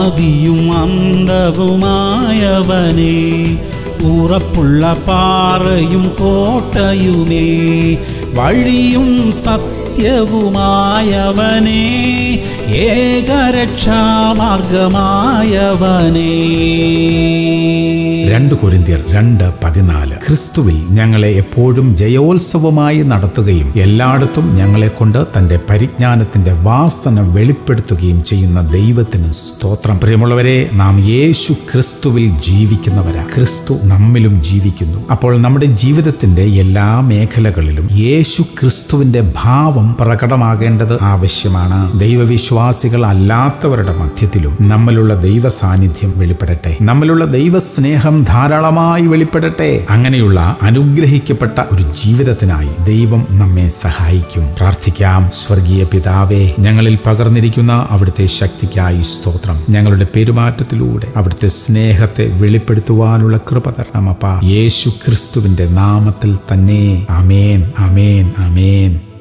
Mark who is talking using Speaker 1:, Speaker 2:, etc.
Speaker 1: ആദിയും അന്തവുമായവനേ ഉറപ്പുള്ള പാറയും കോട്ടയുമേ വഴിയും സത്യവുമായവനേ ഏകരക്ഷാമാർഗമായവനേ
Speaker 2: രണ്ട് കൊരിന്ത്യർ രണ്ട് പതിനാല് ക്രിസ്തുവിൽ ഞങ്ങളെ എപ്പോഴും ജയോത്സവമായി നടത്തുകയും എല്ലായിടത്തും ഞങ്ങളെ കൊണ്ട് തന്റെ പരിജ്ഞാനത്തിന്റെ വാസന വെളിപ്പെടുത്തുകയും ചെയ്യുന്ന ദൈവത്തിന് സ്തോത്രം പ്രിയമുള്ളവരെ നാം യേശു ക്രിസ്തുവിൽ ജീവിക്കുന്നവരാ ക്രിസ്തു നമ്മിലും ജീവിക്കുന്നു അപ്പോൾ നമ്മുടെ ജീവിതത്തിന്റെ എല്ലാ മേഖലകളിലും യേശു ക്രിസ്തുവിന്റെ ഭാവം പ്രകടമാകേണ്ടത് ആവശ്യമാണ് ദൈവവിശ്വാസികൾ അല്ലാത്തവരുടെ മധ്യത്തിലും നമ്മിലുള്ള ദൈവ സാന്നിധ്യം വെളിപ്പെടട്ടെ നമ്മിലുള്ള ദൈവസ്നേഹം ധാരാളമായി വെളിപ്പെടട്ടെ അങ്ങനെയുള്ള അനുഗ്രഹിക്കപ്പെട്ട ഒരു ജീവിതത്തിനായി ദൈവം നമ്മെ സഹായിക്കും പ്രാർത്ഥിക്കാം സ്വർഗീയ പിതാവേ ഞങ്ങളിൽ പകർന്നിരിക്കുന്ന അവിടുത്തെ ശക്തിക്കായി സ്തോത്രം ഞങ്ങളുടെ പെരുമാറ്റത്തിലൂടെ അവിടുത്തെ സ്നേഹത്തെ വെളിപ്പെടുത്തുവാനുള്ള കൃപ തരണമപ്പ യേശു ക്രിസ്തുവിന്റെ നാമത്തിൽ തന്നെ അമേൻ അമേൻ അമേൻ